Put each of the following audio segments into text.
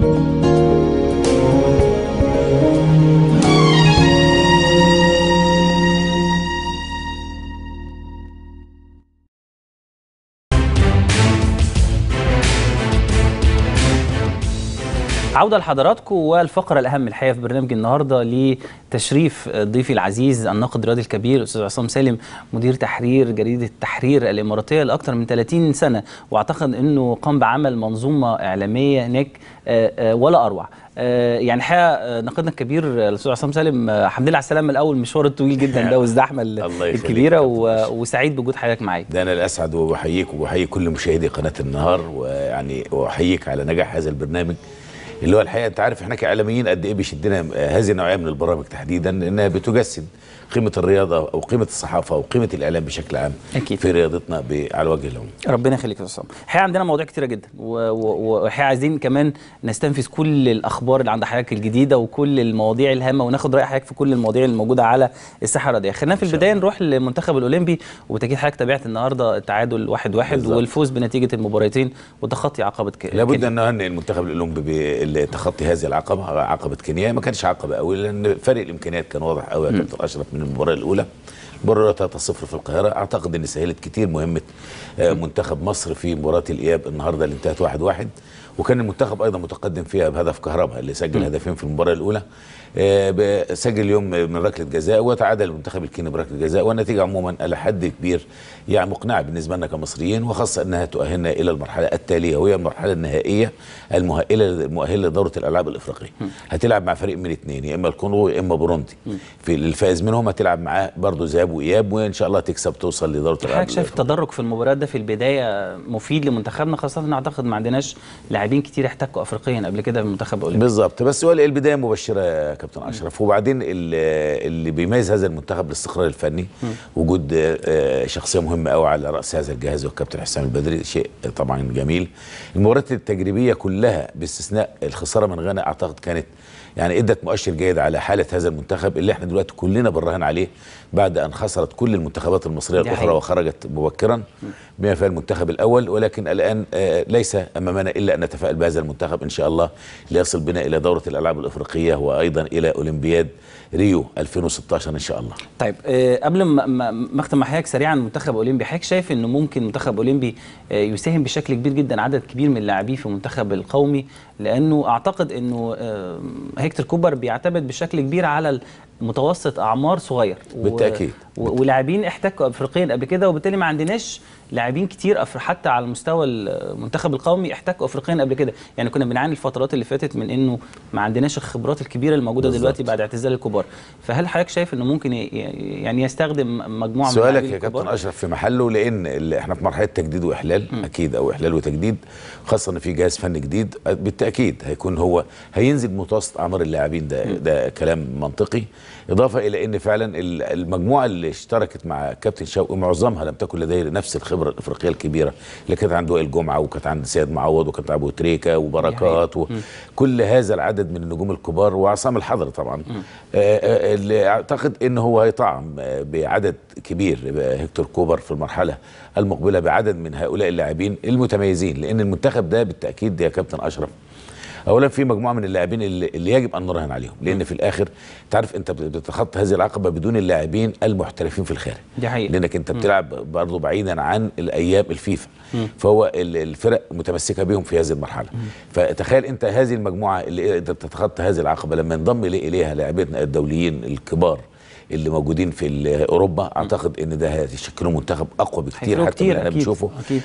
عودة لحضراتكم والفقرة الأهم الحقيقة في برنامج النهاردة لتشريف ضيفي العزيز الناقد الرياضي الكبير الأستاذ عصام سالم مدير تحرير جريدة التحرير الإماراتية لأكثر من 30 سنة وأعتقد أنه قام بعمل منظومة إعلامية هناك آه، آه، ولا أروع آه، يعني الحقيقة ناقدنا الكبير الأستاذ عصام سالم آه، الحمد لله على السلامة الأول المشوار الطويل جدا ده والزحمة الله يخليك الكبيرة يا و- كابتن وسعيد بوجود حضرتك معايا ده انا الاسعد وبحييك وبحيي كل مشاهدي قناه النهار ويعني واحييك على نجاح هذا البرنامج اللي هو الحقيقه انت عارف احنا كاعلاميين قد ايه بيشدنا هذه النوعيه من البرامج تحديدا انها بتجسد قيمه الرياضه او قيمه الصحافه او قيمه الاعلام بشكل عام أكيد. في رياضتنا ب- على وجه العموم ربنا يخليك يا استاذ عصام الحقيقه عندنا مواضيع كتيره جدا و- و- والحقيقه عايزين كمان نستنفذ كل الاخبار اللي عند حضرتك الجديده وكل المواضيع الهامه وناخد راي حضرتك في كل المواضيع الموجوده على الساحه الرياضيه خلينا في إن شاء البدايه نروح للمنتخب الاولمبي وبالتاكيد حضرتك تابعت النهارده التعادل 1-1 واحد واحد بالظبط. والفوز بنتيجه المباراتين وتخطي عقبه ك- لابد كينيا. ان نهنئ المنتخب الاولمبي بتخطي هذه العقبه عقبه كينيا ما كانش عقبه قوي لان فرق الامكانيات كان واضح قوي يا كابتن اشرف من المباراه الاولى المباراه 3-0 في القاهره اعتقد ان سهلت كتير مهمه آه، منتخب مصر في مباراه الاياب النهارده اللي انتهت 1-1 وكان المنتخب ايضا متقدم فيها بهدف كهرباء اللي سجل هدفين في المباراه الاولى آه، ب- سجل اليوم من ركله جزاء وتعادل المنتخب الكيني بركله جزاء والنتيجه عموما الى حد كبير يعني مقنعه بالنسبه لنا كمصريين وخاصه انها تؤهلنا الى المرحله التاليه وهي المرحله النهائيه المؤهله المؤهله لدوره الالعاب الافريقيه هتلعب مع فريق من اثنين يا اما الكونغو يا اما بوروندي في الفائز منهم هتلعب معاه برضه ذهاب واياب وان شاء الله تكسب توصل لدوره الالعاب حضرتك شايف الافريقيه التدرج في المباريات ده في البدايه مفيد لمنتخبنا خاصه ان اعتقد ما عندناش لاعبين كتير احتكوا افريقيا قبل كده في المنتخب الاولمبي بالظبط بس هو البدايه مبشره يا كابتن اشرف وبعدين ال- اللي بيميز هذا المنتخب الاستقرار الفني وجود آه، شخصيه مهمه قوي على راس هذا الجهاز والكابتن حسام البدري شيء طبعا جميل المباريات التجريبيه كلها باستثناء الخساره من غانا اعتقد كانت يعني ادت مؤشر جيد على حاله هذا المنتخب اللي احنا دلوقتي كلنا بنراهن عليه بعد ان خسرت كل المنتخبات المصريه دي الاخرى حقيقة. وخرجت مبكرا بما فيها المنتخب الاول ولكن الان آه، ليس امامنا الا ان نتفائل بهذا المنتخب ان شاء الله ليصل بنا الى دوره الالعاب الافريقيه وايضا الى اولمبياد ريو 2016 ان شاء الله طيب آه، قبل ما ما ما اختم مع حضرتك سريعا منتخب اولمبي حضرتك شايف انه ممكن منتخب اولمبي آه، يساهم بشكل كبير جدا عدد كبير من اللاعبين في المنتخب القومي لانه اعتقد انه آه، هيكتور كوبر بيعتمد بشكل كبير على متوسط اعمار صغير و- بالتأكيد. و- ولاعبين احتكوا افريقيا قبل كده وبالتالي ما عندناش لاعبين كتير أفر حتى على المستوى المنتخب القومي احتكوا افريقيا قبل كده يعني كنا بنعاني الفترات اللي فاتت من انه ما عندناش الخبرات الكبيره الموجوده بالظبط. دلوقتي بعد اعتزال الكبار فهل حضرتك شايف انه ممكن ي- يعني يستخدم مجموعه من سؤالك اللاعبين يا الكبار؟ كابتن اشرف في محله لان ال- احنا في مرحله تجديد واحلال اكيد او احلال وتجديد خاصه ان في جهاز فني جديد بالتاكيد هيكون هو هينزل متوسط اعمار اللاعبين ده ده كلام منطقي اضافه الى ان فعلا ال- المجموعه اللي اشتركت مع كابتن شوقي معظمها لم تكن لديه نفس الخبره الافريقيه الكبيره اللي كانت عند وائل جمعه وكانت عند سيد معوض وكانت عند ابو تريكه وبركات وكل هذا العدد من النجوم الكبار وعصام الحضري طبعا آه، آه، اللي اعتقد ان هو هيطعم آه، بعدد كبير آه، هيكتور كوبر في المرحله المقبله بعدد من هؤلاء اللاعبين المتميزين لان المنتخب ده بالتاكيد يا كابتن اشرف اولا في مجموعه من اللاعبين اللي, اللي يجب ان نراهن عليهم لان في الاخر تعرف انت بتتخطى هذه العقبه بدون اللاعبين المحترفين في الخارج دي حقيقة. لانك انت بتلعب برضه بعيدا عن الايام الفيفا فهو ال- الفرق متمسكه بهم في هذه المرحله فتخيل انت هذه المجموعه اللي قدرت تتخطى هذه العقبه لما ينضم إلي- اليها لاعبتنا الدوليين الكبار اللي موجودين في ال- اوروبا اعتقد ان ده هيشكلوا منتخب اقوى بكتير هيفرقوا حتى من كتير اللي احنا أكيد، بنشوفه أكيد.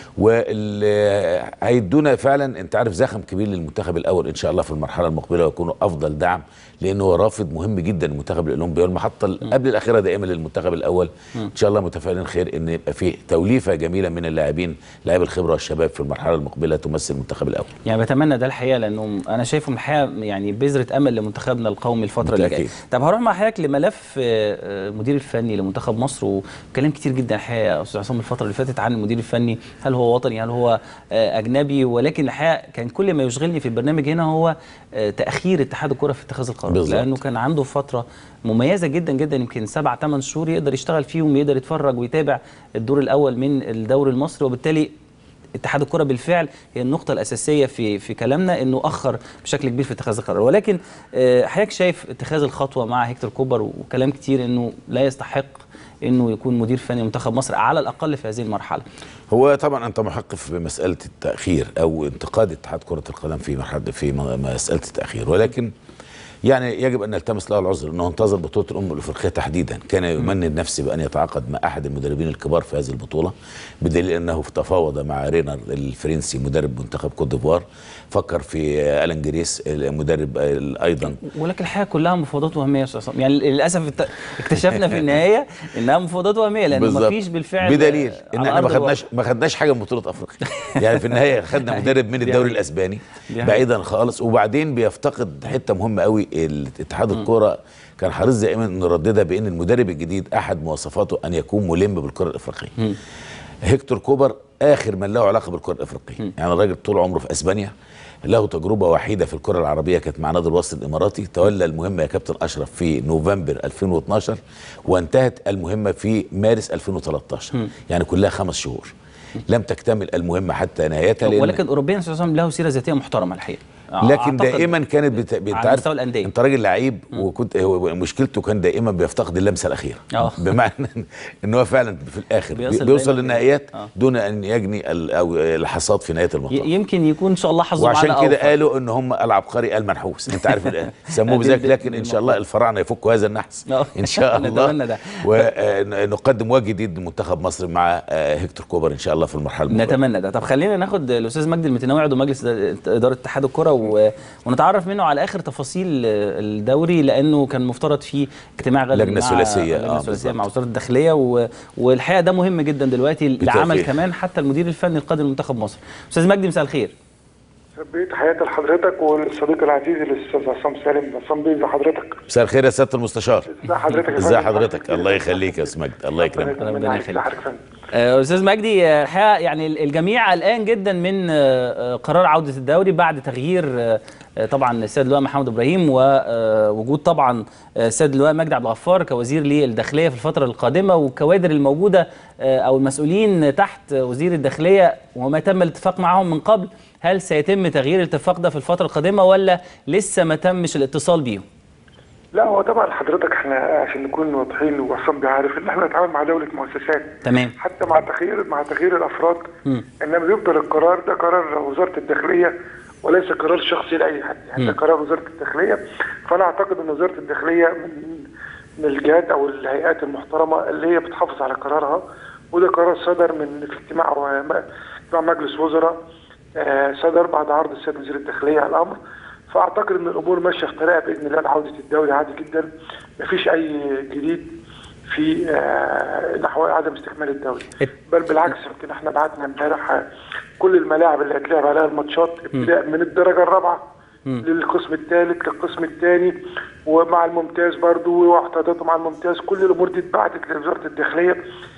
واللي هيدونا فعلا انت عارف زخم كبير للمنتخب الاول ان شاء الله في المرحله المقبله ويكونوا افضل دعم لانه هو رافد مهم جدا للمنتخب الاولمبي والمحطه ال- قبل الاخيره دائما للمنتخب الاول ان شاء الله متفائلين خير ان يبقى فيه توليفه جميله من اللاعبين لاعبي الخبره والشباب في المرحله المقبله تمثل المنتخب الاول يعني بتمنى ده الحقيقه لانه انا شايفه من الحقيقه يعني بذره امل لمنتخبنا القومي الفتره اللي جايه. بالتأكيد. طب هروح مع حضرتك لملف آه، آه، المدير الفني لمنتخب مصر وكلام كتير جدا الحقيقه يا استاذ عصام الفتره اللي فاتت عن المدير الفني هل هو وطني هل هو آه، اجنبي ولكن الحقيقه كان كل ما يشغلني في البرنامج هنا هو آه، تاخير اتحاد الكره في اتخاذ القرار بالظبط. لانه كان عنده فتره مميزه جدا جدا يمكن سبع ثمان شهور يقدر يشتغل فيهم يقدر يتفرج ويتابع الدور الاول من الدوري المصري وبالتالي اتحاد الكره بالفعل هي النقطه الاساسيه في في كلامنا انه اخر بشكل كبير في اتخاذ القرار ولكن آه، حضرتك شايف اتخاذ الخطوه مع هيكتور كوبر وكلام كتير انه لا يستحق انه يكون مدير فني منتخب مصر على الاقل في هذه المرحله هو طبعا انت محق في مساله التاخير او انتقاد اتحاد كره القدم في مرحله في م- مساله التاخير ولكن يعني يجب ان نلتمس له العذر انه انتظر بطوله الامم الافريقيه تحديدا كان يمني نفسه بان يتعاقد مع احد المدربين الكبار في هذه البطوله بدليل انه تفاوض مع رينر الفرنسي مدرب منتخب كوت ديفوار فكر في الان جريس المدرب ايضا ولكن الحقيقه كلها مفاوضات وهميه يا استاذ عصام يعني للاسف الت- اكتشفنا في النهايه انها مفاوضات وهميه لان بالظبط. ما فيش بالفعل بدليل آه، ان على احنا ما أرض الواقع. خدناش ما خدناش حاجه من بطوله افريقيا يعني في النهايه خدنا مدرب من دي الدوري حقيقة. الاسباني دي حقيقة. بعيدا خالص وبعدين بيفتقد حته مهمه قوي اتحاد الكوره كان حريص دائما انه يرددها بان المدرب الجديد احد مواصفاته ان يكون ملم بالكره الافريقيه هيكتور كوبر اخر من له علاقه بالكره الافريقيه يعني الراجل طول عمره في اسبانيا له تجربه وحيده في الكره العربيه كانت مع نادي الوصل الاماراتي تولى المهمه يا كابتن اشرف في نوفمبر 2012 وانتهت المهمه في مارس 2013 يعني كلها خمس شهور لم تكتمل المهمه حتى نهايتها لأن ولكن اوروبيا استاذ عصام له سيره ذاتيه محترمه الحقيقه لكن أعتقد دائما كانت بت... بت... على عارف مستوى الأندية. انت راجل لعيب وكنت هو مشكلته كان دائما بيفتقد اللمسه الاخيره آه. بمعنى ان هو فعلا في الاخر بيصل بيوصل, بيوصل دايماً للنهائيات آه. دون ان يجني ال... او الحصاد في نهايه المطاف ي- يمكن يكون ان شاء الله حظه وعشان معانا كده أوفر. قالوا ان هم العبقري المنحوس انت عارف ال- سموه دي- بذلك دي- لكن دي ان شاء الله الفراعنه يفكوا هذا النحس آه. ان شاء الله نتمنى ده. ونقدم وجه جديد لمنتخب مصر مع آه، هيكتور كوبر ان شاء الله في المرحله المقبله نتمنى ده طب خلينا ناخد الاستاذ مجدي المتناوي عضو مجلس اداره اتحاد الكره و... ونتعرف منه على اخر تفاصيل الدوري لانه كان مفترض فيه اجتماع غدا لجنة مع ثلاثية، لجنه آه، ثلاثيه بالظبط. مع وزاره الداخليه و... والحقيقه ده مهم جدا دلوقتي لعمل بالتأكيد. كمان حتى المدير الفني القادم لمنتخب مصر استاذ مجدي مساء الخير بيت حياتي لحضرتك والصديق العزيز الاستاذ عصام سالم عصام بيه ازي حضرتك مساء الخير يا سياده المستشار ازي حضرتك يا ازي فندم؟ حضرتك الله يخليك يا استاذ مجد الله يكرمك ربنا يخليك يخليك. حضرتك يا فندم. آه، استاذ مجدي آه، الحقيقه يعني الجميع قلقان جدا من آه، آه، قرار عوده الدوري بعد تغيير آه، آه، طبعا السيد اللواء محمد ابراهيم ووجود طبعا آه، السيد اللواء مجدي عبد الغفار كوزير للداخليه في الفتره القادمه والكوادر الموجوده آه، او المسؤولين تحت وزير الداخليه وما تم الاتفاق معهم من قبل هل سيتم تغيير الاتفاق ده في الفتره القادمه ولا لسه ما تمش الاتصال بيهم؟ لا هو طبعا حضرتك احنا عشان نكون واضحين وعصام بيعرف ان احنا نتعامل مع دوله مؤسسات تمام حتى مع تغيير مع تغيير الافراد مم. انما بيفضل القرار ده قرار وزاره الداخليه وليس قرار شخصي لاي حد يعني ده قرار وزاره الداخليه فانا اعتقد ان وزاره الداخليه من من الجهات او الهيئات المحترمه اللي هي بتحافظ على قرارها وده قرار صدر من في اجتماع اجتماع مجلس وزراء آه، صدر بعد عرض السيد وزير الداخليه على الامر فاعتقد ان الامور ماشيه في طريقها باذن الله لعوده الدوري عادي جدا مفيش اي جديد في آه، نحو عدم استكمال الدوري بل بالعكس يمكن احنا بعتنا امبارح آه، كل الملاعب اللي هتلعب عليها الماتشات ابتداء من الدرجه الرابعه للقسم الثالث للقسم الثاني ومع الممتاز برضو واحتياطاته مع الممتاز كل الامور دي اتبعتت لوزاره الداخليه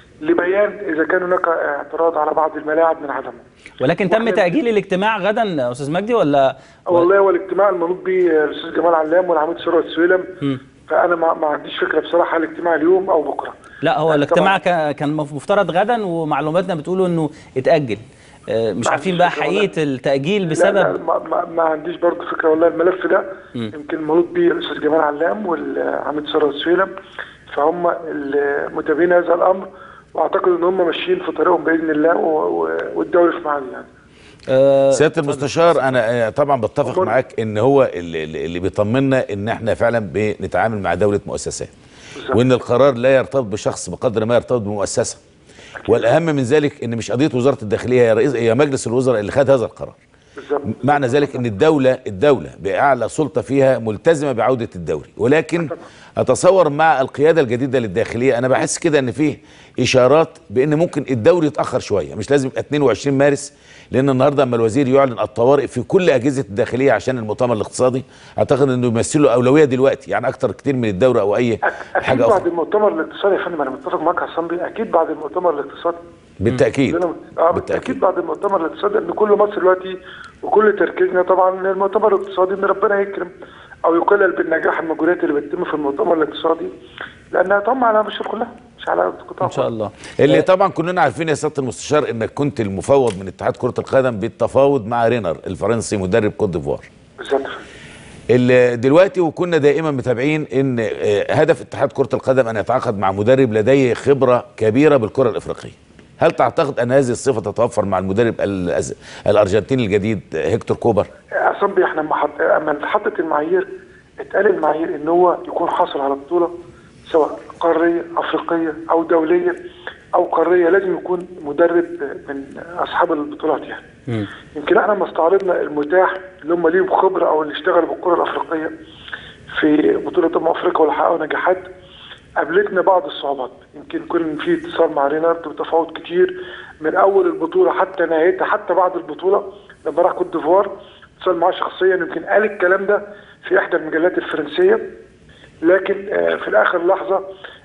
لبيان اذا كان هناك اعتراض على بعض الملاعب من عدمه. ولكن تم وإحنا- تاجيل الاجتماع غدا يا استاذ مجدي ولا والله هو الاجتماع المنوط به الاستاذ جمال علام والعميد ثروت سويلم فانا ما, ما عنديش فكره بصراحه هل الاجتماع اليوم او بكره. لا هو يعني الاجتماع طبعاً- كا- كان مفترض غدا ومعلوماتنا بتقولوا انه اتاجل آه، مش ما عارفين عنديش بقى فكرة والله. حقيقه التاجيل لا لا بسبب ما, ما, ما عنديش برضه فكره والله الملف ده يمكن منوط به الاستاذ جمال علام والعميد ثروت سويلم فهم المتابعين هذا الامر واعتقد ان هم ماشيين في طريقهم باذن الله و- و- والدوري في ميعاده يعني. آه، سياده المستشار انا آه، طبعا بتفق أمال. معاك ان هو اللي, اللي بيطمنا ان احنا فعلا بنتعامل مع دوله مؤسسات بالظبط. وان القرار لا يرتبط بشخص بقدر ما يرتبط بمؤسسه والاهم من ذلك ان مش قضيه وزاره الداخليه هي رئيس هي مجلس الوزراء اللي خد هذا القرار بالظبط معنى ذلك ان الدوله الدوله باعلى سلطه فيها ملتزمه بعوده الدوري ولكن اتصور مع القياده الجديده للداخليه انا بحس كده ان فيه اشارات بان ممكن الدوري يتاخر شويه مش لازم يبقى 22 مارس لان النهارده اما الوزير يعلن الطوارئ في كل اجهزه الداخليه عشان المؤتمر الاقتصادي اعتقد انه يمثل له اولويه دلوقتي يعني اكتر كتير من الدوري او اي اكيد حاجه بعد اخرى المؤتمر الاقتصادي يا فندم انا متفق معاك يا حسام بيه اكيد بعد المؤتمر الاقتصادي بالتاكيد اه بالتاكيد بالتاكيد بعد المؤتمر الاقتصادي ان كل مصر دلوقتي وكل تركيزنا طبعا ان المؤتمر الاقتصادي ان ربنا يكرم او يقلل بالنجاح المجهودات اللي بتتم في المؤتمر الاقتصادي لانها طبعا على مصر كلها مش على قطاع ان شاء الله اللي طبعا كلنا عارفين يا سياده المستشار انك كنت المفوض من اتحاد كره القدم بالتفاوض مع رينر الفرنسي مدرب كوت ديفوار بالظبط اللي دلوقتي وكنا دائما متابعين ان آه، هدف اتحاد كره القدم ان يتعاقد مع مدرب لديه خبره كبيره بالكره الافريقيه هل تعتقد ان هذه الصفه تتوفر مع المدرب الأز- الارجنتيني الجديد آه، هيكتور كوبر عصام احنا لما حط... اما اتحطت المعايير اتقال المعايير ان هو يكون حاصل على بطوله سواء قاريه افريقيه او دوليه او قاريه لازم يكون مدرب من اصحاب البطولات يعني مم. يمكن احنا لما استعرضنا المتاح اللي هم ليهم خبره او اللي اشتغلوا بالكره الافريقيه في بطوله امم افريقيا واللي حققوا نجاحات قابلتنا بعض الصعوبات يمكن كان في اتصال مع رينارد وتفاوض كتير من اول البطوله حتى نهايتها حتى بعد البطوله لما راح كوت ديفوار اتصال معاه شخصيا يمكن قال الكلام ده في احدى المجلات الفرنسيه لكن آه، في الاخر لحظه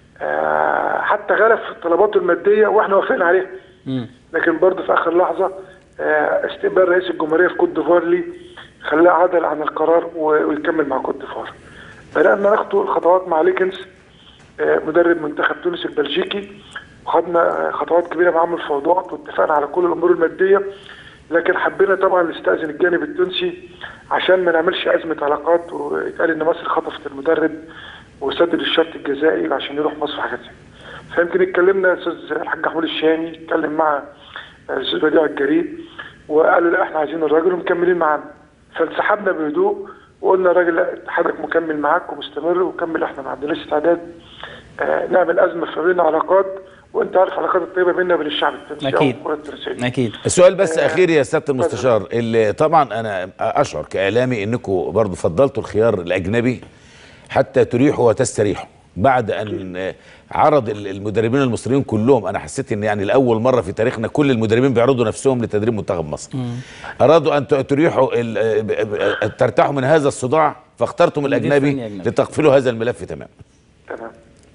آه، حتى غلب في طلباته الماديه واحنا وافقنا عليها مم. لكن برضه في اخر لحظه آه، استقبال رئيس الجمهوريه في كوت ديفوار لي خلاه عدل عن القرار و- ويكمل مع كوت ديفوار. بدانا ناخد الخطوات مع ليكنز آه، مدرب منتخب تونس البلجيكي وخدنا آه، خطوات كبيره معاه من الفوضات واتفقنا على كل الامور الماديه لكن حبينا طبعا نستاذن الجانب التونسي عشان ما نعملش ازمه علاقات ويتقال ان مصر خطفت المدرب وسدد الشرط الجزائي عشان يروح مصر حاجات زي كده. فيمكن اتكلمنا استاذ الحاج محمود الشامي اتكلم مع الاستاذ بديع الجريد وقالوا لا احنا عايزين الراجل ومكملين معانا فانسحبنا بهدوء وقلنا الراجل لا حضرتك مكمل معاك ومستمر وكمل احنا ما عندناش استعداد آه نعمل ازمه في بيننا علاقات وانت عارف العلاقات الطيبه بيننا وبين الشعب التونسي أو اكيد الكرة التونسية. اكيد السؤال بس اخير يا سياده المستشار اللي طبعا انا اشعر كاعلامي انكم برضو فضلتوا الخيار الاجنبي حتى تريحوا وتستريحوا بعد ان عرض المدربين المصريين كلهم انا حسيت ان يعني لاول مره في تاريخنا كل المدربين بيعرضوا نفسهم لتدريب منتخب مصر ارادوا ان تريحوا ال- ترتاحوا من هذا الصداع فاخترتم مدير الاجنبي فني أجنبي. لتقفلوا هذا الملف تماما تمام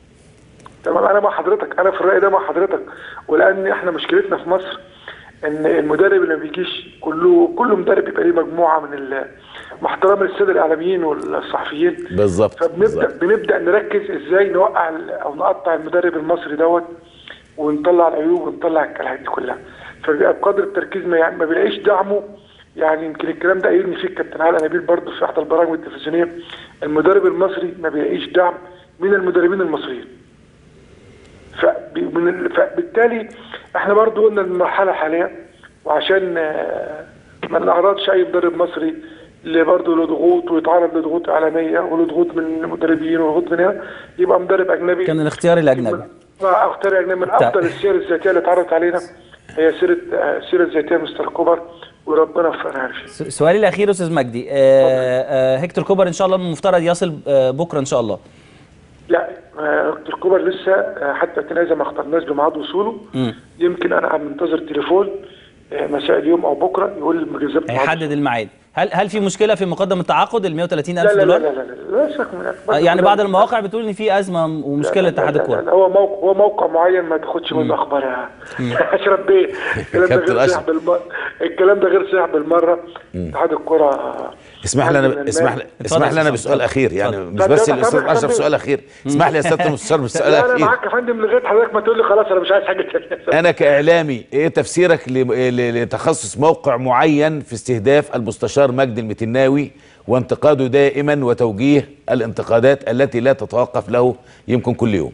تمام انا مع حضرتك انا في الراي ده مع حضرتك ولان احنا مشكلتنا في مصر ان المدرب اللي ما بيجيش كله كل مدرب بيبقى ليه مجموعه من ال- مع احترام الساده الاعلاميين والصحفيين بالظبط فبنبدا بالظبط. بنبدا نركز ازاي نوقع ال- او نقطع المدرب المصري دوت ونطلع العيوب ونطلع الكلام دي كلها فبيبقى بقدر التركيز ما يعني ما بيلاقيش دعمه يعني يمكن الكلام ده قايلني فيه الكابتن علي نبيل برضه في احدى البرامج التلفزيونيه المدرب المصري ما بيلاقيش دعم من المدربين المصريين فب- من ال- فبالتالي احنا برضو قلنا المرحله الحاليه وعشان آه، ما نعرضش اي مدرب مصري اللي برضه له ضغوط ويتعرض لضغوط اعلاميه وله ضغوط من المدربين وضغوط من هنا يبقى مدرب اجنبي كان الاختيار الاجنبي مع اختار اجنبي من بتاع- افضل السير الذاتيه اللي اتعرضت علينا هي سيره آه، السيره الذاتيه مستر كوبر وربنا وفقنا على شيء س- سؤالي الاخير استاذ مجدي آه آه هيكتور كوبر ان شاء الله المفترض يصل آه بكره ان شاء الله لا آه، دكتور كوبر لسه آه، حتى التنازل ما اخترناش بميعاد وصوله مم. يمكن انا عم منتظر تليفون آه، مساء اليوم او بكره يقول لي المجازات ميعاد هيحدد الميعاد هل هل في مشكله في مقدم التعاقد ال 130 لا الف لا لا دولار لا لا لا لا شك من آه يعني بعض المواقع بتقول ان في ازمه ومشكله لا- لا- اتحاد لا- الكوره لا، هو موقع هو موقع معين ما تاخدش منه اخبار يا اشرف بيه الكلام ده كابتن غير أشرف. صحيح بالمره الكلام ده غير صحيح بالمره اتحاد الكوره اسمح لي عندنا انا اسمح لي اتفضل اسمح لي انا يا بسؤال اتفضل. اخير يعني اتفضل. مش لا، بس لا، الاستاذ كمل، اشرف كمل. سؤال اخير اسمح لي يا سياده المستشار بالسؤال لا انا الاخير معاك يا فندم لغايه حضرتك ما تقول لي خلاص انا مش عايز حاجه ثانيه انا كاعلامي ايه تفسيرك ل- ل- لتخصص موقع معين في استهداف المستشار مجدي المتناوي وانتقاده دائما وتوجيه الانتقادات التي لا تتوقف له يمكن كل يوم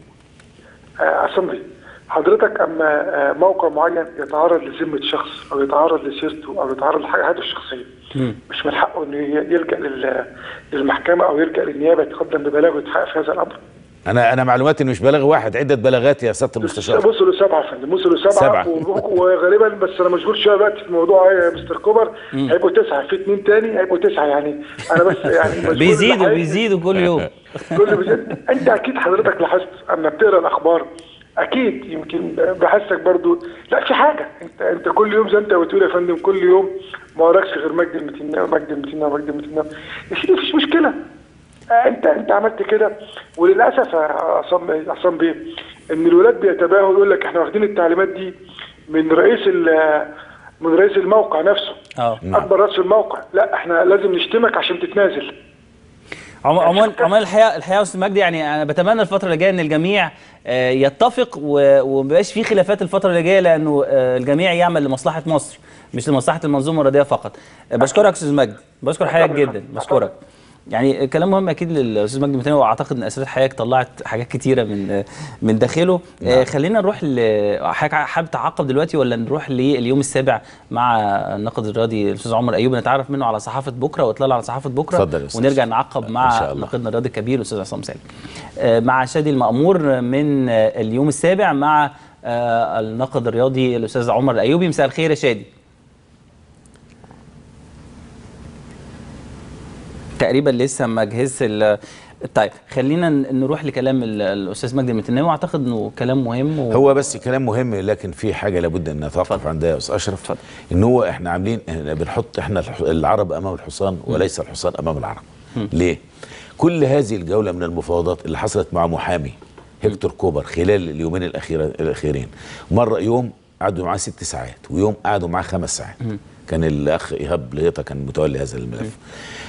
عصام حضرتك اما آه، موقع معين يتعرض لذمه شخص او يتعرض لسيرته او يتعرض لحاجاته الشخصيه مش من حقه انه ي- يلجا لل- للمحكمه او يلجا للنيابه يتقدم ببلاغ ويتحقق في هذا الامر انا انا معلوماتي انه مش بلاغ واحد عده بلاغات يا سياده المستشار وصلوا سبعه يا فندم وصلوا سبعه, سبعة. و- وغالبا بس انا مشغول شويه دلوقتي في موضوع آه، مستر كوبر هيبقوا تسعه في اثنين تاني هيبقوا تسعه يعني انا بس يعني مشغول بيزيدوا لحقيقة. بيزيدوا كل يوم كل بزيادة. انت اكيد حضرتك لاحظت اما بتقرا الاخبار اكيد يمكن بحسك برضو لا في حاجه انت انت كل يوم زي انت بتقول يا فندم كل يوم ما وراكش غير مجدي المتناوي مجدي المتناوي مجدي المتناوي يا سيدي مفيش مشكله آه، انت انت عملت كده وللاسف يا عصام عصام بيه ان الولاد بيتباهوا يقول لك احنا واخدين التعليمات دي من رئيس ال- من رئيس الموقع نفسه اه اكبر راس في الموقع لا احنا لازم نشتمك عشان تتنازل عمو- عموما عموما الحقيقه الحقيقه يا استاذ مجدي يعني انا بتمنى الفتره اللي جايه ان الجميع آه، يتفق و- وما يبقاش في خلافات الفتره اللي جايه لانه آه، الجميع يعمل لمصلحه مصر مش لمصلحه المنظومه الرياضيه فقط آه، بشكرك استاذ مجدي بشكر حضرتك جدا بشكرك يعني كلام مهم اكيد للاستاذ مجدي متناوي واعتقد ان اسئله حضرتك طلعت حاجات كتيره من آه، من داخله آه، خلينا نروح ل حضرتك حابب تعقب دلوقتي ولا نروح لليوم السابع مع الناقد الرياضي الاستاذ عمر ايوب نتعرف منه على صحافه بكره واطلال على صحافه بكره اتفضل يا أستاذ. ونرجع نعقب إن مع شاء الله. ناقدنا الرياضي الكبير الاستاذ عصام سالم آه، مع شادي المأمور من آه، اليوم السابع مع آه، الناقد الرياضي الاستاذ عمر الايوبي مساء الخير يا شادي تقريبا لسه ما جهزش ال- طيب خلينا ن- نروح لكلام ال- الاستاذ مجدي المتناوي واعتقد انه كلام مهم و... هو بس كلام مهم لكن في حاجه لابد ان نتوقف اتفضل. عندها يا استاذ اشرف اتفضل. ان هو احنا عاملين إحنا بنحط احنا الح- العرب امام الحصان وليس الحصان امام العرب ليه كل هذه الجوله من المفاوضات اللي حصلت مع محامي هيكتور كوبر خلال اليومين الاخيره الاخيرين مره يوم قعدوا معاه ست ساعات ويوم قعدوا معاه خمس ساعات كان الاخ ايهاب ليطه كان متولي هذا الملف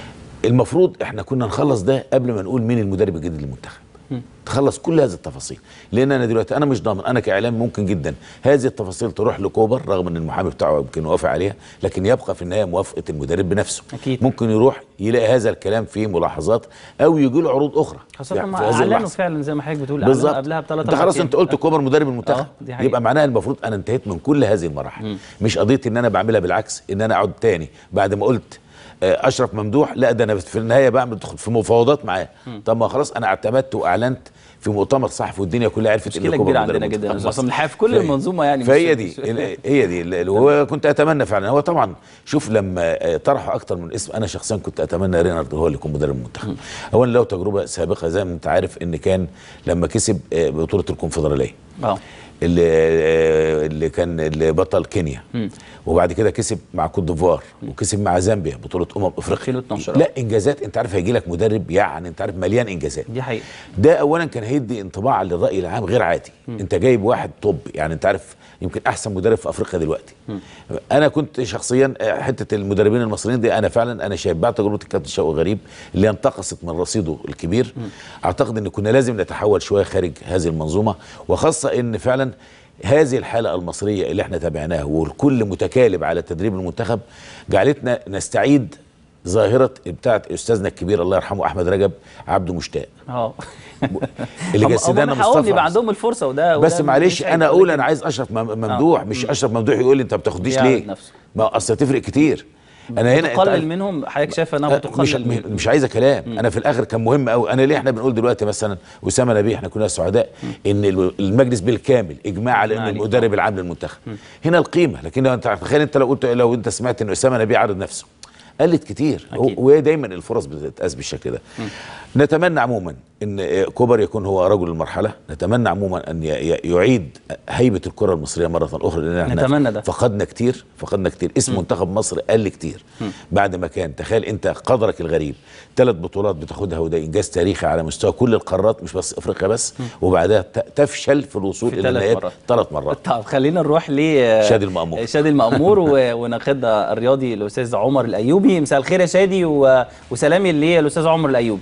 المفروض احنا كنا نخلص ده قبل ما نقول مين المدرب الجديد للمنتخب تخلص كل هذه التفاصيل لان انا دلوقتي انا مش ضامن انا كاعلام ممكن جدا هذه التفاصيل تروح لكوبر رغم ان المحامي بتاعه يمكن يوافق عليها لكن يبقى في النهايه موافقه المدرب بنفسه أكيد. ممكن يروح يلاقي هذا الكلام فيه ملاحظات او يجي له عروض اخرى خاصة يعني ما في هذه اعلنوا اللحظة. فعلا زي ما حضرتك بتقول أعلنوا بالظبط قبلها بثلاث انت خلاص انت قلت كوبر مدرب المنتخب آه، دي حقيقة. يبقى معناها المفروض انا انتهيت من كل هذه المراحل مش قضيه ان انا بعملها بالعكس ان انا اقعد تاني بعد ما قلت آه، اشرف ممدوح لا ده انا في النهايه بعمل بدخل في مفاوضات معاه طب ما خلاص انا اعتمدت واعلنت في مؤتمر صحفي والدنيا كلها عرفت مشكلة كوبر كبيرة مدرب عندنا جدا يا منتخب أستاذ مصر. عصام. الحقيقة في كل فهي- المنظومة يعني مش- فهي دي مش- ال- هي دي ال- وكنت اتمنى فعلا هو طبعا شوف لما آه، طرحوا اكتر من اسم انا شخصيا كنت اتمنى رينارد هو اللي يكون مدرب المنتخب اولا له تجربه سابقه زي ما انت عارف ان كان لما كسب آه، بطوله الكونفدراليه اه اللي اللي كان اللي بطل كينيا وبعد كده كسب مع كوت ديفوار وكسب مع زامبيا بطوله امم افريقيا 2012 لا انجازات انت عارف هيجي لك مدرب يعني انت عارف مليان انجازات دي حقيقة ده اولا كان هيدي انطباع للراي العام غير عادي انت جايب واحد طب يعني انت عارف يمكن احسن مدرب في افريقيا دلوقتي انا كنت شخصيا آه، حته المدربين المصريين دي انا فعلا انا شايف بعد تجربه الكابتن شوقي غريب اللي انتقصت من رصيده الكبير اعتقد ان كنا لازم نتحول شويه خارج هذه المنظومه وخاصه ان فعلا هذه الحالة المصرية اللي احنا تابعناها والكل متكالب على تدريب المنتخب جعلتنا نستعيد ظاهرة بتاعت أستاذنا الكبير الله يرحمه أحمد رجب عبده مشتاق اه اللي هم- جسدنا هم حقهم مصطفى يبقى عندهم الفرصة وده بس وده معلش مش عيب، انا اقول ولكن انا عايز اشرف مم- ممدوح مش اشرف ممدوح يقول لي انت ما بتاخدنيش يعرض ليه نفسه. ما اصل تفرق كتير انا هنا أنت تقلل عارف- منهم حضرتك شايفه انها أه، بتقلل مش من- مش عايزه كلام انا في الاخر كان مهم قوي انا ليه احنا بنقول دلوقتي مثلا اسامه نبيه احنا كنا سعداء ان ال- المجلس بالكامل اجماع على إجماع انه عليه. المدرب العام للمنتخب هنا القيمه لكن لو انت تخيل انت لو قلت لو انت سمعت ان اسامه نبيه عرض نفسه قلت كتير أكيد. وهي دايما الفرص بتتقاس بالشكل ده نتمنى عموما ان كوبر يكون هو رجل المرحله نتمنى عموما ان ي- ي- يعيد هيبه الكره المصريه مره اخرى لان احنا نتمنى ده. فقدنا كتير فقدنا كتير اسم منتخب مصر قل كتير بعد ما كان تخيل انت قدرك الغريب ثلاث بطولات بتاخدها وده انجاز تاريخي على مستوى كل القارات مش بس افريقيا بس وبعدها ت- تفشل في الوصول في الى ثلاث النهايات مرات. ثلاث مرات طب خلينا نروح ل شادي المأمور. شادي المأمور و- وناقدنا الرياضي الاستاذ عمر الايوبي مساء الخير يا شادي و... وسلامي للاستاذ عمر الايوبي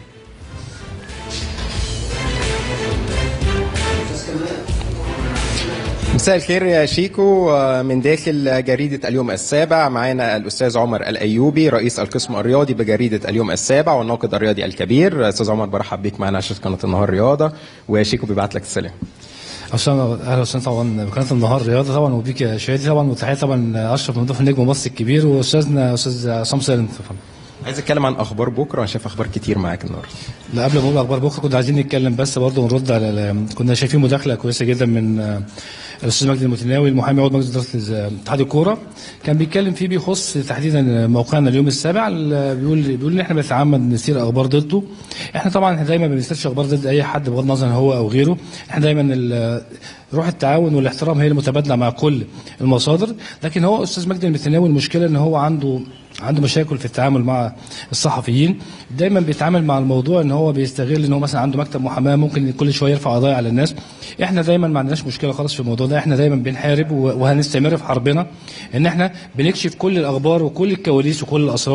مساء الخير يا شيكو آه، من داخل جريدة اليوم السابع معانا الأستاذ عمر الأيوبي رئيس القسم الرياضي بجريدة اليوم السابع والناقد الرياضي الكبير أستاذ عمر برحب بيك معنا عشان قناة النهار رياضة وشيكو بيبعت لك السلام عشان اهلا وسهلا طبعا بقناه النهار رياضه طبعا وبيك يا شادي طبعا وتحيه طبعا اشرف ممدوح النجم مصر الكبير واستاذنا استاذ عصام سالم طبعا عايز اتكلم عن اخبار بكره انا شايف اخبار كتير معاك النهارده لا قبل ما اقول اخبار بكره كنا عايزين نتكلم بس برضه ونرد على ال- كنا شايفين مداخله كويسه جدا من آه، الاستاذ مجدي المتناوي المحامي عضو مجلس اداره اتحاد الكوره كان بيتكلم فيه بيخص تحديدا موقعنا اليوم السابع ال- بيقول بيقول ان احنا بنتعمد نثير اخبار ضده احنا طبعا احنا دايما ما بنثيرش اخبار ضد اي حد بغض النظر هو او غيره احنا دايما ال- روح التعاون والاحترام هي المتبادله مع كل المصادر لكن هو استاذ مجدي المتناوي المشكله ان هو عنده عنده مشاكل في التعامل مع الصحفيين دايما بيتعامل مع الموضوع ان هو بيستغل ان هو مثلا عنده مكتب محاماه ممكن كل شويه يرفع قضايا على الناس احنا دايما ما عندناش مشكله خالص في الموضوع ده احنا دايما بنحارب و- وهنستمر في حربنا ان احنا بنكشف كل الاخبار وكل الكواليس وكل الاسرار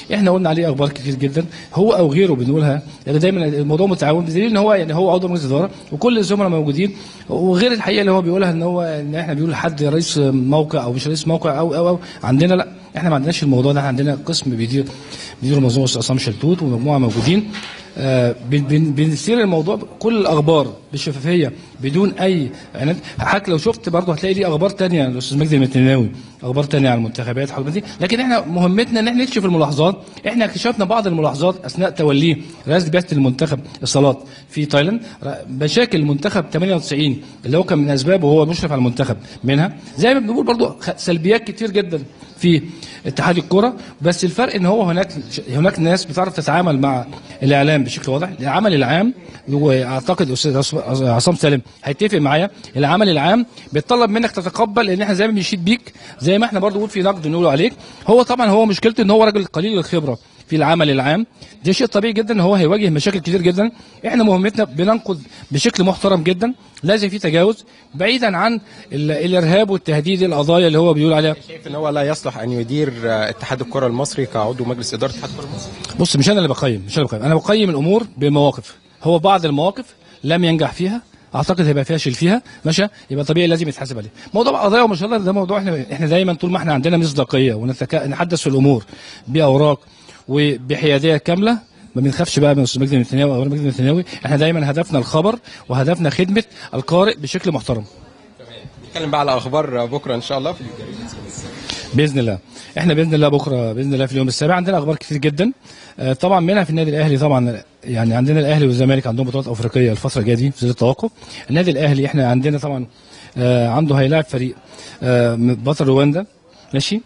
احنا قلنا عليه اخبار كتير جدا هو او غيره بنقولها يعني دايما الموضوع متعاون بدليل ان هو يعني هو عضو مجلس اداره وكل الزملاء موجودين وغير الحقيقه اللي هو بيقولها ان هو ان احنا بيقول حد رئيس موقع او مش رئيس موقع او او, أو عندنا لا احنا ما عندناش الموضوع ده احنا عندنا قسم بيدير بيدير منظومه عصام شلتوت ومجموعه موجودين آه، بن- بن- بنسير الموضوع كل الاخبار بشفافيه بدون اي عناد حضرتك لو شفت برضه هتلاقي ليه اخبار تانية الاستاذ مجدي المتناوي اخبار تانية عن المنتخبات حاجات دي لكن احنا مهمتنا ان احنا نكشف الملاحظات احنا اكتشفنا بعض الملاحظات اثناء توليه رئاسه بعثه المنتخب الصالات في تايلاند ر- مشاكل المنتخب 98 اللي هو كان من اسبابه وهو مشرف على المنتخب منها زي ما بنقول برضه خ- سلبيات كتير جدا في اتحاد الكره بس الفرق ان هو هناك هناك ناس بتعرف تتعامل مع الاعلام بشكل واضح العمل العام واعتقد استاذ عص- عصام سالم هيتفق معايا العمل العام بيتطلب منك تتقبل ان احنا زي ما بنشيد بيك زي ما احنا برضو بنقول في نقد نقوله عليك هو طبعا هو مشكلته ان هو راجل قليل الخبره في العمل العام ده شيء طبيعي جدا ان هو هيواجه مشاكل كتير جدا احنا مهمتنا بننقد بشكل محترم جدا لازم في تجاوز بعيدا عن ال- الارهاب والتهديد القضايا اللي هو بيقول عليها شايف ان هو لا يصلح ان يدير آه، اتحاد الكره المصري كعضو مجلس اداره اتحاد الكره المصري بص مش انا اللي بقيم مش انا اللي بقيم انا بقيم الامور بمواقف هو بعض المواقف لم ينجح فيها اعتقد هيبقى فاشل فيها ماشي يبقى طبيعي لازم يتحاسب عليه موضوع قضايا ومش قضايا ده موضوع احنا احنا دايما طول ما احنا عندنا مصداقيه ونتحدث في الامور باوراق وبحياديه كامله ما بنخافش بقى من الاستاذ مجدي النتنياوي او غير مجدي النتنياوي احنا دايما هدفنا الخبر وهدفنا خدمه القارئ بشكل محترم نتكلم بقى على اخبار بكره ان شاء الله في الجريده باذن الله احنا باذن الله بكره باذن الله في اليوم السابع عندنا اخبار كتير جدا آه، طبعا منها في النادي الاهلي طبعا يعني عندنا الاهلي والزمالك عندهم بطولات افريقيه الفتره الجايه دي في ظل التوقف النادي الاهلي احنا عندنا طبعا آه، عنده هيلاعب فريق آه، من بطل رواندا ماشي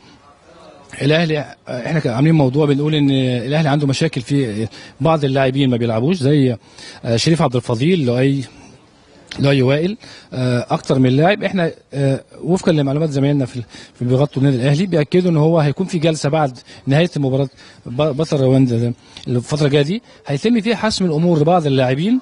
الاهلي آه، احنا كان عاملين موضوع بنقول ان الاهلي عنده مشاكل في بعض اللاعبين ما بيلعبوش زي آه، شريف عبد الفضيل لؤي لؤي وائل آه، اكتر من لاعب احنا آه، وفقا لمعلومات زمايلنا في في اللي بيغطوا النادي الاهلي بياكدوا ان هو هيكون في جلسه بعد نهايه مباراه ب- بطل رواندا ده الفتره الجايه دي هيتم فيها حسم الامور لبعض اللاعبين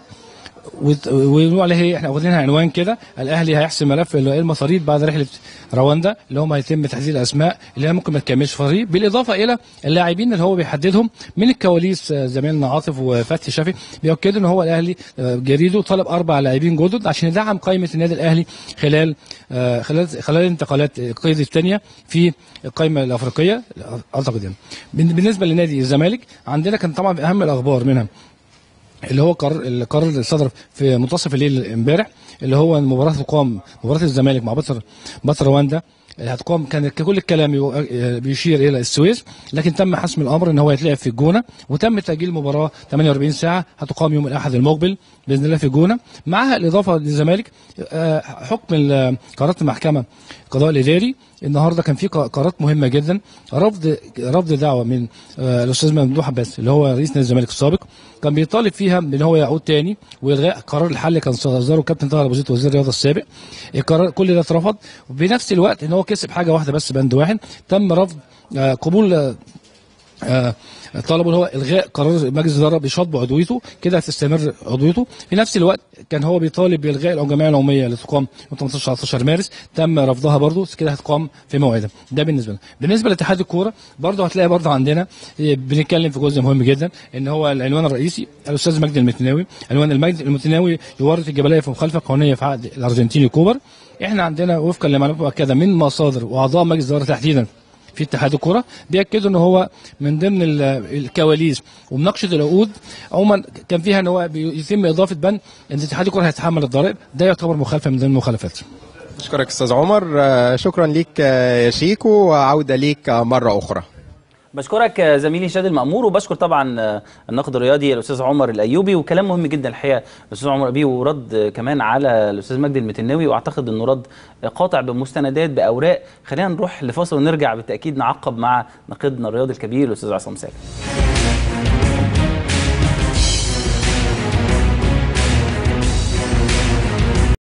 وت- ويقولوا عليه ايه احنا واخدينها عنوان كده الاهلي هيحسم ملف اللي هو المصاريف بعد رحله رواندا اللي هم هيتم تحديد الاسماء اللي هي ممكن ما تكملش فريق بالاضافه الى اللاعبين اللي هو بيحددهم من الكواليس آه، زميلنا عاطف وفتحي شافي بيؤكدوا ان هو الاهلي آه، جريده طلب اربع لاعبين جدد عشان يدعم قائمه النادي الاهلي خلال آه، خلال خلال الانتقالات القيد الثانيه في القائمه الافريقيه اعتقد يعني بن- بالنسبه لنادي الزمالك عندنا كان طبعا اهم الاخبار منها اللي هو قرار القرار اللي صدر في منتصف الليل امبارح اللي هو مباراه تقام مباراه الزمالك مع بطل بطل رواندا اللي هتقام كان كل الكلام يو- بيشير الى السويس لكن تم حسم الامر ان هو يتلعب في الجونه وتم تاجيل المباراه 48 ساعه هتقام يوم الاحد المقبل باذن الله في الجونه معها الاضافه للزمالك آه، حكم ال- قرارات المحكمه القضاء الاداري النهارده كان في ق- قرارات مهمه جدا رفض رفض دعوه من آه، الاستاذ ممدوح عباس اللي هو رئيس نادي الزمالك السابق كان بيطالب فيها ان هو يعود تاني والغاء قرار الحل كان صدره كابتن طاهر ابو زيد وزير الرياضه السابق القرار كل ده اترفض وبنفس الوقت ان هو كسب حاجه واحده بس بند واحد تم رفض آه، قبول آه، آه، طلبوا اللي هو الغاء قرار مجلس الاداره بشطب عضويته كده هتستمر عضويته في نفس الوقت كان هو بيطالب بالغاء الجمعيه العموميه اللي تقام يوم 18 19 مارس تم رفضها برضه كده هتقام في موعدها ده بالنسبه لنا بالنسبه لاتحاد الكوره برضه هتلاقي برضه عندنا آه، بنتكلم في جزء مهم جدا ان هو العنوان الرئيسي الاستاذ مجدي المتناوي عنوان المجد المتناوي يورط الجبليه في مخالفه قانونيه في عقد الارجنتيني كوبر احنا عندنا وفقا لمعلومات مؤكده من مصادر واعضاء مجلس الاداره تحديدا في اتحاد الكره بياكدوا ان هو من ضمن ال- الكواليس ومناقشه العقود عموما كان فيها ان هو بيتم اضافه بند ان اتحاد الكره هيتحمل الضرائب ده يعتبر مخالفه من ضمن المخالفات اشكرك استاذ عمر آه، شكرا ليك آه، يا شيكو وعوده ليك آه، مره اخرى بشكرك آه، زميلي شادي المأمور وبشكر طبعا آه، الناقد الرياضي الاستاذ عمر الايوبي وكلام مهم جدا الحقيقه الاستاذ عمر الايوبي ورد آه، كمان على الاستاذ مجدي المتناوي واعتقد انه رد آه، قاطع بمستندات باوراق خلينا نروح لفاصل ونرجع بالتاكيد نعقب مع ناقدنا الرياضي الكبير الاستاذ عصام سالم